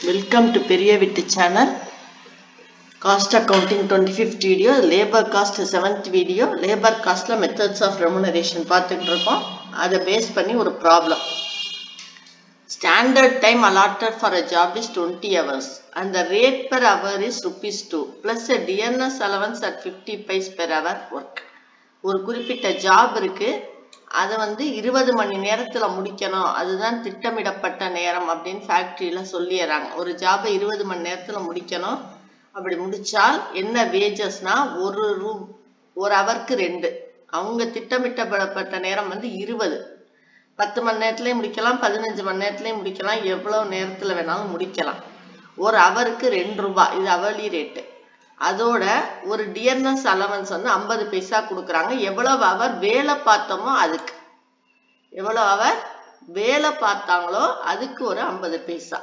Welcome to பெரிய வீட்டு channel cost accounting twenty fifth video labour cost seventh video labour காஸ்ட்டில் methods of remuneration பார்த்துட்டு இருக்கோம் அதை பேஸ் பண்ணி ஒரு problem standard time allotted for a job is twenty hours and the rate per hour is rupees 2 plus a DNS allowance at 50 paise per hour work ஒரு குறிப்பிட்ட job இருக்கு அதை வந்து இருபது மணி நேரத்துல முடிக்கணும் அதுதான் திட்டமிடப்பட்ட நேரம் அப்படின்னு ஃபேக்டரியில சொல்லிடுறாங்க ஒரு ஜாபை இருபது மணி நேரத்துல முடிக்கணும் அப்படி முடிச்சால் என்ன வேஜஸ்னா ஒரு ரூ ஒரு ஹவருக்கு ரெண்டு அவங்க திட்டமிட்டப்பட்ட நேரம் வந்து இருபது பத்து மணி நேரத்துலயும் முடிக்கலாம் பதினஞ்சு மணி நேரத்துலயும் முடிக்கலாம் எவ்வளவு நேரத்துல வேணாலும் முடிக்கலாம் ஒரு ஹவருக்கு ரெண்டு ரூபாய் இது அவர்லி ரேட்டு அதோட ஒரு டியர்னஸ் அலவன்ஸ் வந்து ஐம்பது பைசா கொடுக்குறாங்க எவ்வளவு அவர் வேலை பார்த்தோமோ அதுக்கு எவ்வளவு அவர் வேலை பார்த்தாங்களோ அதுக்கு ஒரு ஐம்பது பைசா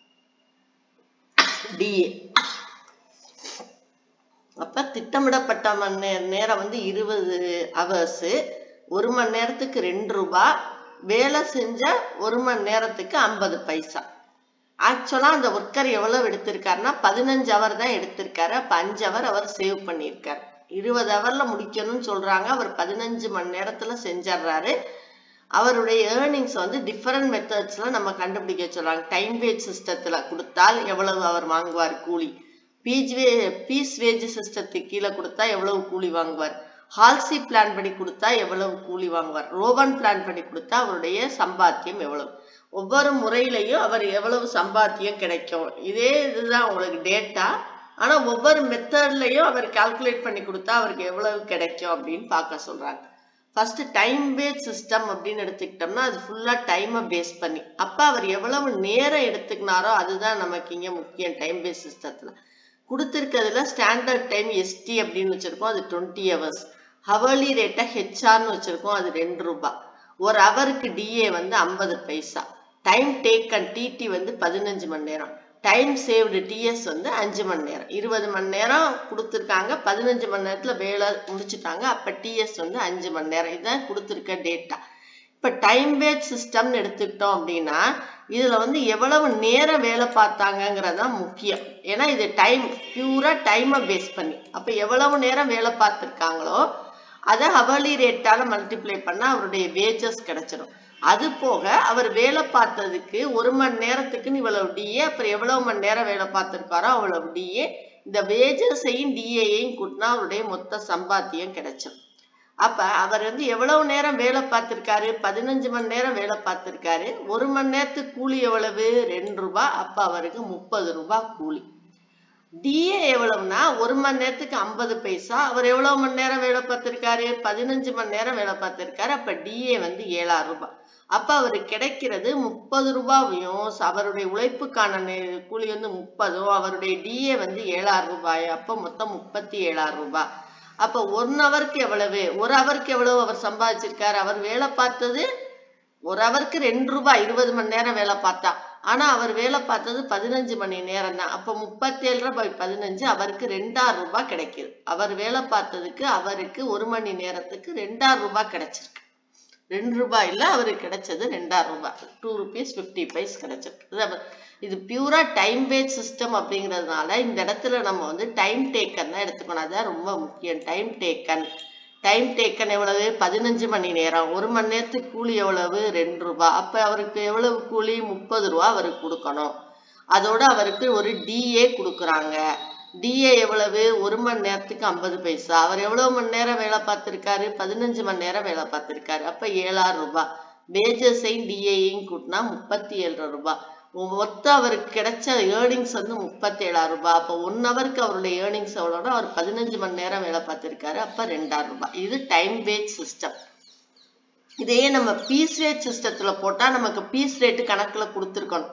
டிஏ அப்ப திட்டமிடப்பட்ட மணி நே- நேரம் வந்து இருபது ஹவர்ஸ் ஒரு மணி நேரத்துக்கு ரெண்டு ரூபாய் வேலை செஞ்ச ஒரு மணி நேரத்துக்கு ஐம்பது பைசா ஆக்சுவலா அந்த ஒர்க்கர் எவ்வளவு எடுத்திருக்காருன்னா பதினஞ்சு அவர் தான் எடுத்திருக்காரு அப்ப அஞ்சு அவர் அவர் சேவ் பண்ணியிருக்காரு இருபது ஹவர்ல முடிக்கணும்னு சொல்றாங்க அவர் பதினஞ்சு மணி நேரத்துல செஞ்சிடுறாரு அவருடைய ஏர்னிங்ஸ் வந்து டிஃபரெண்ட் மெத்தட்ஸ்ல நம்ம கண்டுபிடிக்க சொல்றாங்க டைம் வேஜ் சிஸ்டத்துல கொடுத்தால் எவ்வளவு அவர் வாங்குவார் கூலி பீஸ் வே பீஸ் வேஜ் சிஸ்டத்துக்கு கீழே கொடுத்தா எவ்வளவு கூலி வாங்குவார் ஹால்சி பிளான் படி கொடுத்தா எவ்வளவு கூலி வாங்குவார் ரோபன் பிளான் படி கொடுத்தா அவருடைய சம்பாத்தியம் எவ்வளவு ஒவ்வொரு முறையிலையும் அவர் எவ்வளவு சம்பாத்தியம் கிடைக்கும் இதே இதுதான் உங்களுக்கு டேட்டா ஆனா ஒவ்வொரு மெத்தட்லயும் அவர் கால்குலேட் பண்ணி கொடுத்தா அவருக்கு எவ்வளவு கிடைக்கும் அப்படின்னு பார்க்க சொல்றாங்க ஃபர்ஸ்ட் டைம் பேஸ் சிஸ்டம் அப்படின்னு எடுத்துக்கிட்டோம்னா அது ஃபுல்லா டைமை பேஸ் பண்ணி அப்ப அவர் எவ்வளவு நேரம் எடுத்துக்கினாரோ அதுதான் நமக்கு இங்க முக்கியம் டைம் பேஸ் சிஸ்டத்துல கொடுத்துருக்கிறதுல ஸ்டாண்டர்ட் டைம் எஸ்டி அப்படின்னு வச்சிருக்கோம் அது டுவெண்ட்டி ஹவர்ஸ் ஹவர்லி ரேட்டை ஹெச்ஆர்னு வச்சிருக்கோம் அது ரெண்டு ரூபாய் ஒரு ஹவருக்கு டிஏ வந்து ஐம்பது பைசா டைம் டேக்கன் டிடி வந்து பதினஞ்சு மணி நேரம் டைம் சேவ்டு டிஎஸ் வந்து அஞ்சு மணி நேரம் இருபது மணி நேரம் கொடுத்துருக்காங்க பதினஞ்சு மணி நேரத்துல வேலை முடிச்சுட்டாங்க அப்ப டிஎஸ் வந்து அஞ்சு மணி நேரம் இதுதான் கொடுத்துருக்க டேட்டா இப்ப டைம் வேட் சிஸ்டம்னு எடுத்துக்கிட்டோம் அப்படின்னா இதுல வந்து எவ்வளவு நேரம் வேலை பார்த்தாங்கங்கிறது தான் முக்கியம் ஏன்னா இது டைம் பியூரா டைமை பேஸ் பண்ணி அப்ப எவ்வளவு நேரம் வேலை பார்த்துருக்காங்களோ அதை ஹவர்லி ரேட்டால மல்டிப்ளை பண்ணா அவருடைய வேஜஸ் கிடைச்சிடும் அது போக அவர் வேலை பார்த்ததுக்கு ஒரு மணி நேரத்துக்குன்னு இவ்வளவு டிஏ அப்புறம் எவ்வளவு மணி நேரம் வேலை பார்த்திருக்காரோ அவ்வளவு டிஏ இந்த வேஜஸையும் டிஏயையும் கூட்டினா அவருடைய மொத்த சம்பாத்தியம் கிடைச்சிடும் அப்ப அவர் வந்து எவ்வளவு நேரம் வேலை பார்த்திருக்காரு பதினஞ்சு மணி நேரம் வேலை பார்த்திருக்காரு ஒரு மணி நேரத்துக்கு கூலி எவ்வளவு ரெண்டு ரூபாய் அப்ப அவருக்கு முப்பது ரூபாய் கூலி டிஏ எவ்வளவுனா ஒரு மணி நேரத்துக்கு ஐம்பது பைசா அவர் எவ்வளவு மணி நேரம் வேலை பார்த்திருக்காரு பதினஞ்சு மணி நேரம் வேலை பார்த்திருக்காரு அப்ப டிஏ வந்து ஏழாயிரம் ரூபாய் அப்ப அவருக்கு கிடைக்கிறது முப்பது ரூபாயும் அவருடைய உழைப்புக்கான நே- கூலி வந்து முப்பதும் அவருடைய டிஏ வந்து ஏழாயிரம் ரூபாய் அப்ப மொத்தம் முப்பத்தி ஏழாயிரம் ரூபாய் அப்ப ஒன் ஹவருக்கு எவ்வளவு ஒரு ஹவருக்கு எவ்வளவு அவர் சம்பாதிச்சிருக்காரு அவர் வேலை பார்த்தது ஒரு ஹவருக்கு ரெண்டு ரூபாய் இருபது மணி நேரம் வேலை பார்த்தா ஆனா அவர் வேலை பார்த்தது பதினஞ்சு மணி நேரம் தான் அப்ப முப்பத்தி ஏழு ரூபாய் பதினஞ்சு அவருக்கு ரெண்டாயிரம் ரூபாய் கிடைக்குது அவர் வேலை பார்த்ததுக்கு அவருக்கு ஒரு மணி நேரத்துக்கு ரெண்டாயிரம் ரூபாய் கிடைச்சிருக்கு ரெண்டு ரூபாயில அவருக்கு கிடைச்சது ரெண்டாயிரம் ரூபாய் டூ ருபீஸ் பிப்டி பைஸ் கிடைச்சிருக்கு இது அப்ப- இது பியூரா டைம் பேஸ் சிஸ்டம் அப்படிங்கிறதுனால இந்த இடத்துல நம்ம வந்து டைம் டேக்கன் தான் எடுத்துக்கணும் அதான் ரொம்ப முக்கியம் டைம் டேக்கன் டைம் டேக்கன் எவ்வளவு பதினஞ்சு மணி நேரம் ஒரு மணி நேரத்துக்கு கூலி எவ்வளவு ரெண்டு ரூபாய் அப்ப அவருக்கு எவ்வளவு கூலி முப்பது ரூபா அவருக்கு கொடுக்கணும் அதோட அவருக்கு ஒரு டிஏ கொடுக்குறாங்க டிஏ எவ்வளவு ஒரு மணி நேரத்துக்கு ஐம்பது பைசா அவர் எவ்வளவு மணி நேரம் வேலை பார்த்திருக்காரு பதினஞ்சு மணி நேரம் வேலை பார்த்திருக்காரு அப்ப ஏழாயிரம் ரூபாய் வேஜஸையும் டிஏயையும் கூட்டினா முப்பத்தி ஏழு ரூபாய் மொத்தம் அவருக்கு கிடைச்ச ஏர்னிங்ஸ் வந்து முப்பத்தி ஏழாயிரம் ரூபாய் அப்போ ஒன் ஹவருக்கு அவருடைய ஏர்னிங்ஸ் எவ்வளோனா அவர் பதினஞ்சு மணி நேரம் வேலை பார்த்திருக்காரு அப்ப ரெண்டாயிரம் ரூபாய் இது டைம் வேஜ் சிஸ்டம் இதையே நம்ம பீஸ் ரேட் சிஸ்டத்துல போட்டா நமக்கு பீஸ் ரேட்டு கணக்குல கொடுத்துருக்கணும்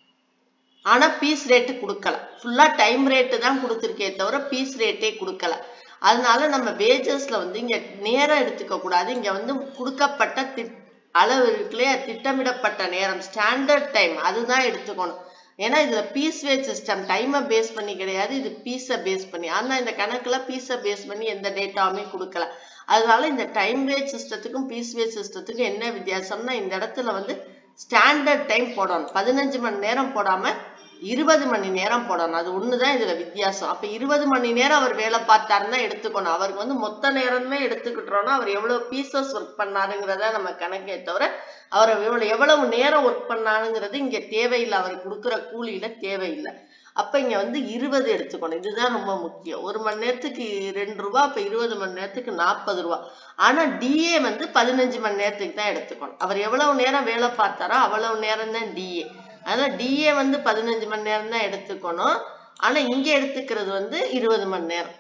ஆனா பீஸ் ரேட்டு கொடுக்கல ஃபுல்லா டைம் ரேட்டு தான் கொடுத்துருக்கே தவிர பீஸ் ரேட்டே கொடுக்கல அதனால நம்ம வேஜஸ்ல வந்து இங்க நேரம் எடுத்துக்க கூடாது இங்க வந்து கொடுக்கப்பட்ட திட் அளவு இருக்குல்லையா திட்டமிடப்பட்ட நேரம் ஸ்டாண்டர்ட் டைம் அதுதான் எடுத்துக்கணும் ஏன்னா இதுல பீஸ் வேஜ் சிஸ்டம் டைமை பேஸ் பண்ணி கிடையாது இது பீஸை பேஸ் பண்ணி ஆனா இந்த கணக்குல பீஸை பேஸ் பண்ணி எந்த டேட்டாவுமே கொடுக்கல அதனால இந்த டைம் வேஜ் சிஸ்டத்துக்கும் பீஸ் வேஜ் சிஸ்டத்துக்கும் என்ன வித்தியாசம்னா இந்த இடத்துல வந்து ஸ்டாண்டர்ட் டைம் போடணும் பதினஞ்சு மணி நேரம் போடாம இருபது மணி நேரம் போடணும் அது ஒண்ணுதான் இதுல வித்தியாசம் அப்ப இருபது மணி நேரம் அவர் வேலை பார்த்தாருன்னா எடுத்துக்கணும் அவருக்கு வந்து மொத்த நேரமே எடுத்துக்கிட்டோம்னா அவர் எவ்வளவு பீசஸ் ஒர்க் பண்ணாருங்கிறத நம்ம கணக்கே தவிர அவர் எவ்வளவு எவ்வளவு நேரம் ஒர்க் பண்ணாருங்கிறது இங்க தேவையில்லை அவர் கொடுக்குற கூலியில தேவையில்லை அப்ப இங்க வந்து இருபது எடுத்துக்கணும் இதுதான் ரொம்ப முக்கியம் ஒரு மணி நேரத்துக்கு ரெண்டு ரூபா அப்ப இருபது மணி நேரத்துக்கு நாற்பது ரூபா ஆனா டிஏ வந்து பதினஞ்சு மணி நேரத்துக்கு தான் எடுத்துக்கணும் அவர் எவ்வளவு நேரம் வேலை பார்த்தாரோ அவ்வளவு நேரம் தான் டிஏ அதனால டிஏ வந்து பதினஞ்சு மணி நேரம் தான் எடுத்துக்கணும் ஆனா இங்க எடுத்துக்கிறது வந்து இருபது மணி நேரம்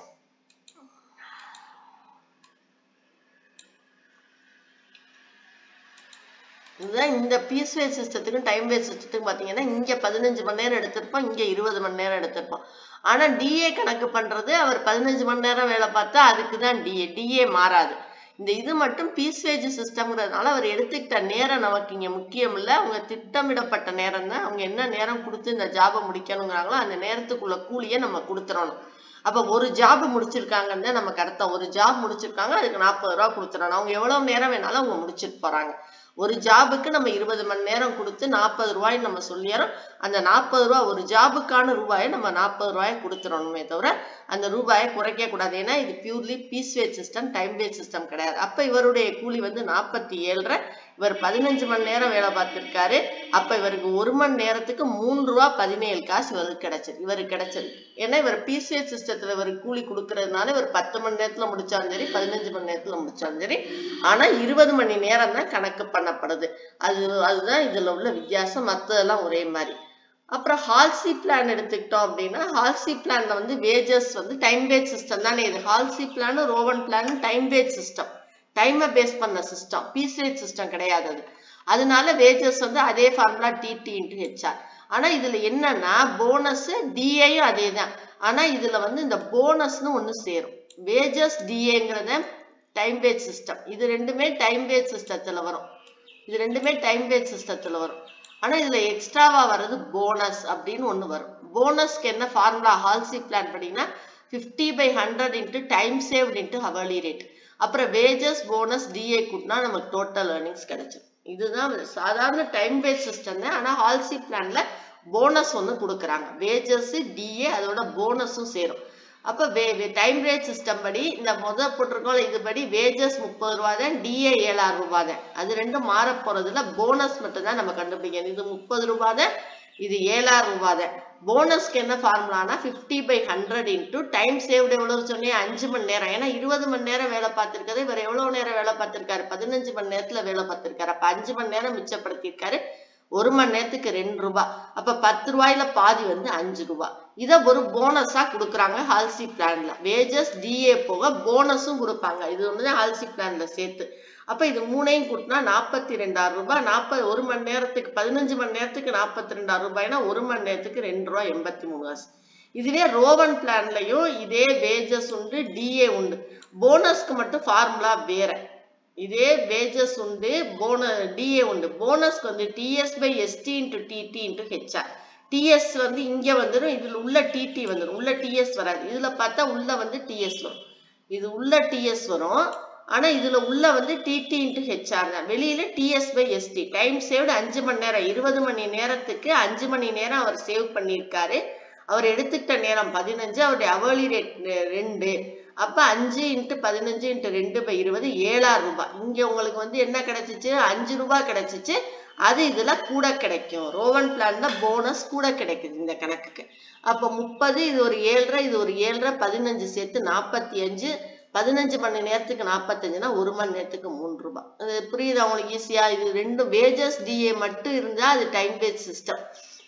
இதுதான் இந்த பீஸ் வேஸ் சிஸ்டத்துக்கும் டைம் வேஸ் சிஸ்டத்துக்கும் பாத்தீங்கன்னா இங்க பதினஞ்சு மணி நேரம் எடுத்திருப்போம் இங்க இருபது மணி நேரம் எடுத்திருப்போம் ஆனா டிஏ கணக்கு பண்றது அவர் பதினஞ்சு மணி நேரம் வேலை பார்த்தா அதுக்கு தான் டிஏ டிஏ மாறாது இந்த இது மட்டும் பீஸ் வேஜ் சிஸ்டம்ங்கிறதுனால அவர் எடுத்துக்கிட்ட நேரம் நமக்கு இங்க முக்கியம் இல்ல அவங்க திட்டமிடப்பட்ட நேரம் தான் அவங்க என்ன நேரம் கொடுத்து இந்த ஜாபை முடிக்கணுங்கிறாங்களோ அந்த நேரத்துக்குள்ள கூலியை நம்ம கொடுத்துடணும் அப்ப ஒரு ஜாப் முடிச்சிருக்காங்கன்னு தான் நமக்கு அர்த்தம் ஒரு ஜாப் முடிச்சிருக்காங்க அதுக்கு நாற்பது ரூபா கொடுத்துடணும் அவங்க எவ்வளவு நேரம் வேணாலும் அவங்க முடிச்சிட்டு போறாங்க ஒரு ஜாபுக்கு நம்ம இருபது மணி நேரம் கொடுத்து நாற்பது ரூபாய்ன்னு நம்ம சொல்லிடுறோம் அந்த நாற்பது ரூபா ஒரு ஜாபுக்கான ரூபாயை நம்ம நாற்பது ரூபாயை கொடுத்துடணுமே தவிர அந்த ரூபாயை குறைக்க கூடாது ஏன்னா இது purely piece wage system time wage system கிடையாது அப்ப இவருடைய கூலி வந்து நாற்பத்தி ஏழரை இவர் பதினஞ்சு மணி நேரம் வேலை பார்த்திருக்காரு அப்ப இவருக்கு ஒரு மணி நேரத்துக்கு மூணு ரூபா பதினேழு காசு இவருக்கு கிடைச்சது இவருக்கு கிடைச்சது ஏன்னா இவர் பீஸ் வேட் சிஸ்டத்துல இவருக்கு கூலி கொடுக்கறதுனால இவர் பத்து மணி நேரத்துல முடிச்சாலும் சரி பதினஞ்சு மணி நேரத்துல முடிச்சாலும் சரி ஆனா இருபது மணி நேரம் தான் கணக்கு பண்ணப்படுது அது அதுதான் இதுல உள்ள வித்தியாசம் மத்ததெல்லாம் ஒரே மாதிரி அப்புறம் ஹால்சி பிளான் எடுத்துக்கிட்டோம் அப்படின்னா ஹால்சி பிளான்ல வந்து வேஜஸ் வந்து டைம் வேஜ் சிஸ்டம் தானே இது Halsey plan Rowan plan time wage system டைமை பேஸ் பண்ண சிஸ்டம் பீஸ் ரேட் சிஸ்டம் கிடையாது அது அதனால வேஜஸ் வந்து அதே ஃபார்முலா டிடி இன்ட்டு ஹெச்ஆர் ஆனா இதுல என்னன்னா போனஸ் டிஏயும் அதே தான் ஆனா இதுல வந்து இந்த போனஸ்னு ஒண்ணு சேரும் வேஜஸ் டிஏங்கிறத டைம் வேஜ் சிஸ்டம் இது ரெண்டுமே டைம் வேஜ் சிஸ்டத்துல வரும் இது ரெண்டுமே டைம் வேஜ் சிஸ்டத்துல வரும் ஆனா இதுல எக்ஸ்ட்ராவா வர்றது போனஸ் அப்படின்னு ஒண்ணு வரும் போனஸ்க்கு என்ன ஃபார்முலா ஹால்சி பிளான் படிங்கன்னா fifty by hundred into time saved into hourly rate அப்புறம் வேஜஸ் போனஸ் டிஏ கூட்டினா நமக்கு டோட்டல் ஏர்னிங்ஸ் கிடைச்சிடும் இதுதான் சாதாரண டைம் பேஸ் சிஸ்டம் தான் ஆனா ஹால்சி பிளான்ல போனஸ் ஒன்று கொடுக்குறாங்க வேஜஸ் டிஏ அதோட போனஸும் சேரும் அப்ப டைம் ரேட் சிஸ்டம் படி இந்த முத போட்டிருக்கோம் இது படி வேஜஸ் முப்பது ரூபா தான் டிஏ ஏழாயிரம் ரூபாய் தான் அது ரெண்டும் மாற போறதுல போனஸ் மட்டும் தான் நம்ம கண்டுபிடிக்கணும் இது முப்பது ரூபாய் தான் இது ஏழாயிரம் ரூபாய் தான் போனஸ்க்கு என்ன ஃபார்முலானா fifty by hundred into time saved எவ்வளவு சொன்னேன் அஞ்சு மணி நேரம் ஏன்னா இருபது மணி நேரம் வேலை பார்த்திருக்காரு இவர் எவ்வளவு நேரம் வேலை பார்த்திருக்காரு பதினஞ்சு மணி நேரத்துல வேலை பார்த்திருக்காரு அப்ப அஞ்சு மணி நேரம் மிச்சப்படுத்திருக்காரு ஒரு மணி நேரத்துக்கு ரெண்டு ரூபாய் அப்ப பத்து ரூபாயில பாதி வந்து அஞ்சு ரூபாய் இத ஒரு போனஸா கொடுக்குறாங்க ஹால்சி பிளான்ல வேஜஸ் டிஏ போக போனஸும் கொடுப்பாங்க இது ஒண்ணுதான் ஹால்சி பிளான்ல சேர்த்து அப்ப இது மூணையும் கூட்டினா நாற்பத்தி ரெண்டாயிரம் ரூபாய் நாற்பது ஒரு மணி நேரத்துக்கு பதினஞ்சு மணி நேரத்துக்கு நாற்பத்தி ரெண்டாயிரம் ரூபாய்னா ஒரு மணி நேரத்துக்கு ரெண்டு ரூபாய் எண்பத்தி மூணு காசு இதுவே ரோவன் பிளான்லயும் இதே வேஜஸ் உண்டு டிஏ உண்டு போனஸ்க்கு மட்டும் ஃபார்முலா வேற இதே வேஜஸ் உண்டு போன டிஏ உண்டு போனஸ்க்கு வந்து TS by ST into TT into HR TS வந்து இங்க வந்துடும் இதுல உள்ள டிடி வந்துடும் உள்ள டிஎஸ் வராது இதுல பார்த்தா உள்ள வந்து டிஎஸ் வரும் இது உள்ள டிஎஸ் வரும் ஆனா இதுல உள்ள வந்து டிடி இன்ட்டு ஹெச்ஆர் தான் வெளியில TS by ST time saved அஞ்சு மணி நேரம் இருபது மணி நேரத்துக்கு அஞ்சு மணி நேரம் அவர் சேவ் பண்ணியிருக்காரு அவர் எடுத்துக்கிட்ட நேரம் பதினஞ்சு அவருடைய அவர்லி ரேட் ரெண்டு அப்ப அஞ்சு இன்ட்டு பதினஞ்சு இன்ட்டு ரெண்டு பை இருபது ஏழாயிரம் ரூபாய் இங்க உங்களுக்கு வந்து என்ன கிடைச்சிச்சு அஞ்சு ரூபாய் கிடைச்சிச்சு அது இதுல கூட கிடைக்கும் ரோவன் பிளான்ல போனஸ் கூட கிடைக்குது இந்த கணக்குக்கு அப்ப முப்பது இது ஒரு ஏழரை இது ஒரு ஏழரை பதினஞ்சு சேர்த்து நாற்பத்தி அஞ்சு பதினஞ்சு மணி நேரத்துக்கு நாற்பத்தஞ்சுனா ஒரு மணி நேரத்துக்கு மூணு ரூபாய் அது புரியுது அவங்களுக்கு ஈஸியா இது ரெண்டும் வேஜஸ் டிஏ மட்டும் இருந்தா அது டைம் பேஸ் சிஸ்டம்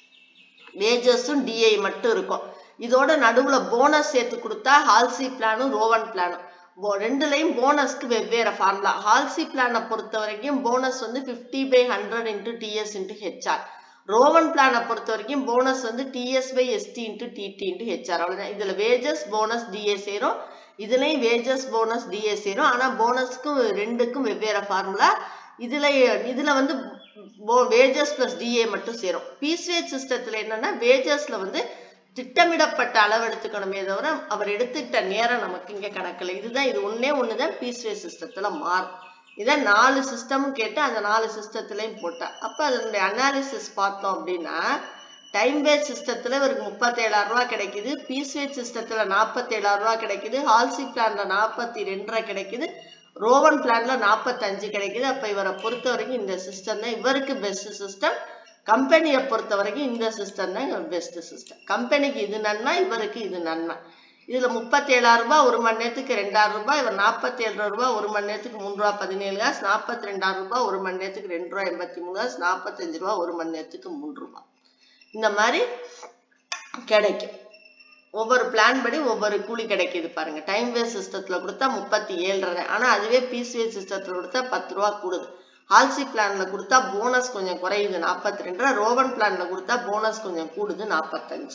வேஜஸும் டிஏ மட்டும் இருக்கும் இதோட நடுவுல போனஸ் சேர்த்து கொடுத்தா ஹால்சி பிளானும் ரோவன் பிளானும் ரெண்டுலையும் போனஸ்க்கு வெவ்வேறு ஃபார்முலா ஹால்சி பிளானை பொறுத்த வரைக்கும் போனஸ் வந்து fifty by hundred into TS into HR Rowan பிளானை பொறுத்த வரைக்கும் போனஸ் வந்து TS by ST into TT into HR அவ்வளவுதான் இதுல வேஜஸ் போனஸ் டிஏ சேரும் இதுலயும் வேஜஸ் போனஸ் டிஏ சேரும் ஆனா போனஸ்க்கும் ரெண்டுக்கும் வெவ்வேறு ஃபார்முலா இதுல இதுல வந்து வேஜஸ் பிளஸ் டிஏ மட்டும் சேரும் பீஸ்வேஜ் சிஸ்டத்துல என்னன்னா வேஜஸ்ல வந்து திட்டமிடப்பட்ட அளவு எடுத்துக்கணுமே தவிர அவர் எடுத்துக்கிட்ட நேரம் நமக்கு இங்க கணக்கில் இதுதான் இது ஒன்னே ஒண்ணுதான் பீஸ்வேஜ் சிஸ்டத்துல மாறும் இதான் நாலு சிஸ்டமும் கேட்டு அந்த நாலு சிஸ்டத்துலயும் போட்டேன் அப்ப அதனுடைய அனாலிசிஸ் பார்த்தோம் அப்படின்னா டைம் பேஸ் சிஸ்டத்துல இவருக்கு முப்பத்தேழாயிரம் ரூபாய் கிடைக்குது பீஸ் வேட் சிஸ்டத்துல நாற்பத்தேழாயிரம் ரூபாய் கிடைக்குது ஹால்சி பிளான்ல நாற்பத்தி ரெண்டரை கிடைக்குது ரோவன் பிளான்ல நாற்பத்தஞ்சு கிடைக்குது அப்ப இவரை பொறுத்த வரைக்கும் இந்த சிஸ்டம் தான் இவருக்கு பெஸ்ட் சிஸ்டம் கம்பெனியை பொறுத்த வரைக்கும் இந்த சிஸ்டம் தான் பெஸ்ட் சிஸ்டம் கம்பெனிக்கு இது நன்மை இவருக்கு இது நன்மை இதுல முப்பத்தி ஏழாயிரம் ரூபாய் ஒரு மணி நேரத்துக்கு ரெண்டாயிரம் ரூபாய் இவர் நாற்பத்தி ஏழு ரூபாய் ஒரு மணி நேரத்துக்கு மூணு ரூபா பதினேழு காசு நாற்பத்தி ரெண்டாயிரம் ரூபாய் ஒரு மணி நேரத்துக்கு ரெண்டு ரூபா எண்பத்தி மூணு காசு நாற்பத்தஞ்சு ரூபாய் ஒரு மணி நேரத்துக்கு மூணு ரூபாய் இந்த மாதிரி கிடைக்கும் ஒவ்வொரு பிளான் படி ஒவ்வொரு கூலி கிடைக்குது பாருங்க டைம் வேஸ் சிஸ்டத்துல கொடுத்தா முப்பத்தி ஏழரை ஆனா அதுவே பீஸ் வேஸ் சிஸ்டத்துல கொடுத்தா பத்து ரூபா கூடுது ஹால்சி பிளான்ல கொடுத்தா போனஸ் கொஞ்சம் குறையுது நாற்பத்தி ரெண்டு ரோவன் பிளான்ல கொடுத்தா போனஸ் கொஞ்சம் கூடுது நாற்பத்தஞ்சு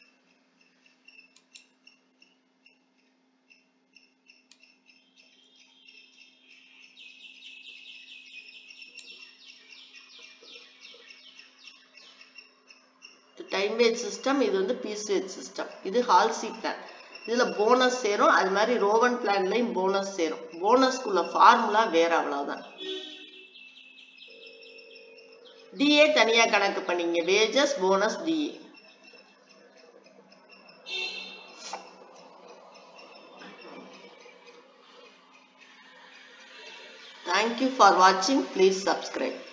டைம் வேஜ் சிஸ்டம் இது வந்து பீஸ் வேஜ் சிஸ்டம் இது ஹால்சி பிளான் இதுல போனஸ் சேரும் அது மாதிரி ரோவன் பிளான்லயும் போனஸ் சேரும் போனஸ்க்குள்ள ஃபார்முலா வேற அவ்வளவுதான் டிஏ தனியா கணக்கு பண்ணீங்க wages bonus DA Thank you for watching. Please subscribe.